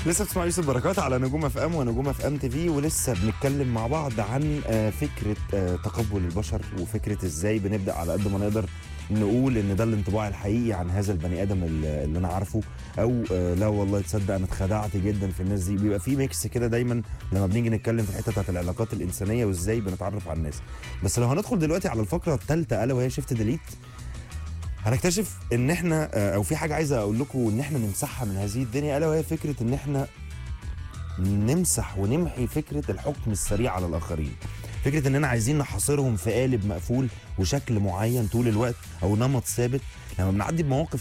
لسه بتسمع يوسف بركات على نجوم اف ام ونجوم اف ام تي في ولسه بنتكلم مع بعض عن آه، فكره آه، تقبل البشر وفكره ازاي بنبدا على قد ما نقدر نقول ان ده الانطباع الحقيقي عن هذا البني ادم اللي اللي انا عارفه او آه، لا والله تصدق انا اتخدعت جدا في الناس دي بيبقى في ميكس كده دايما لما بنيجي نتكلم في الحته بتاعت العلاقات الانسانيه وازاي بنتعرف على الناس بس لو هندخل دلوقتي على الفقره الثالثه الا وهي شيفت ديليت هنكتشف ان احنا آه، او في حاجه عايزه اقول لكم ان احنا نمسحها من هذه الدنيا الا وهي فكره ان احنا نمسح ونمحي فكره الحكم السريع على الاخرين فكره اننا عايزين نحاصرهم في قالب مقفول وشكل معين طول الوقت او نمط ثابت لما بنعدي بمواقف